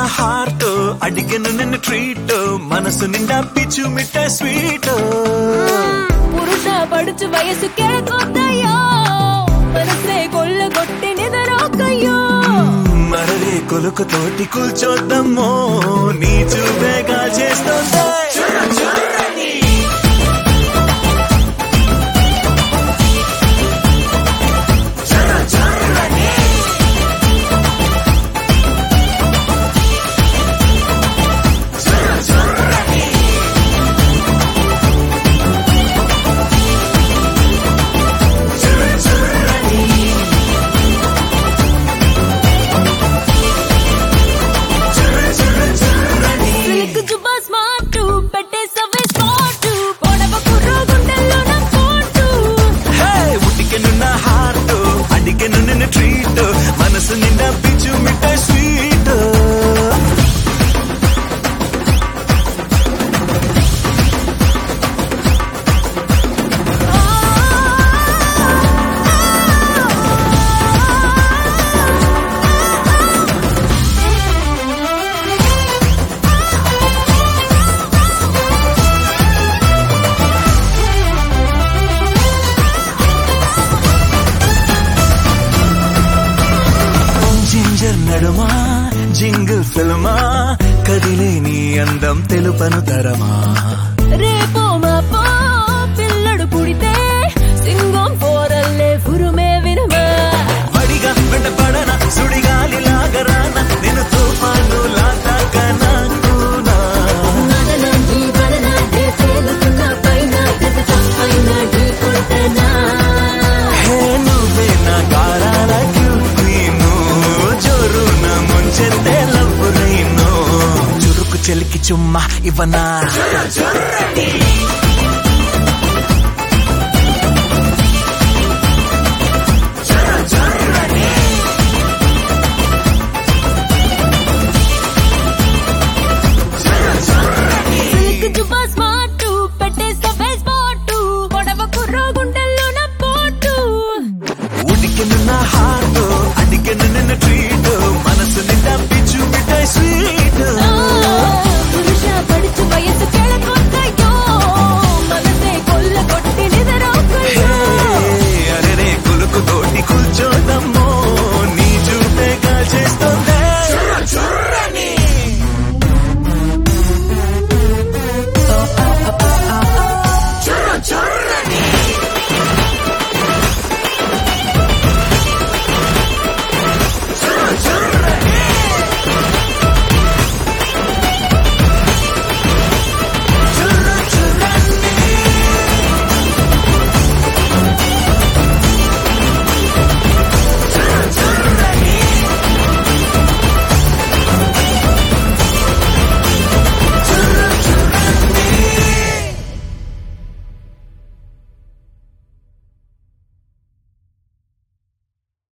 heart అడిగను నిన్ను treat మనసు నిండా పిచ్చు మిట్ట స్వీట్ పురుష పడుచు వయసుకే కొద్దయ్యో మనసే కొల్లగొట్టి నిదరోకయ్యో మరలే కొలుకు తోటి కూల్చోద్దమ్మో నీ చూపేగా చేస్తోందే సిల్క్ జుబ్బా స్మార్ట్ పెట్టే సవే స్మార్ట్ పొడవ కుర్ర గుండెల్లో నా ఫోటో హే ఉడికెనున్న హార్ట్ అడిగను నిన్ను ట్రీట్ మనసు నిండా పిచ్చు మిట్ట స్వీట్ జింజర్ నడుమా జింగిల్ ఫిల్మా కదిలే నీ అందం తెలుపను తరమా రేపో మాపో పిల్లడు పుడితే సింగం పోరల్లే ఫురుమే వినమా వడిగా వెంట పడన సుడిగాలి లాగరాన నేను తుఫాను లాగా కూనా నడనండి పడనాడే తేలుతున్న పైన గజటం పైన ఢీకొంటనా హే నువ్వే నా గారాల క్యూటీను జోరున ముంచెత్తే లవ్వు రైను చురుకు చెలికి చుమ్మా ఇవ్వనా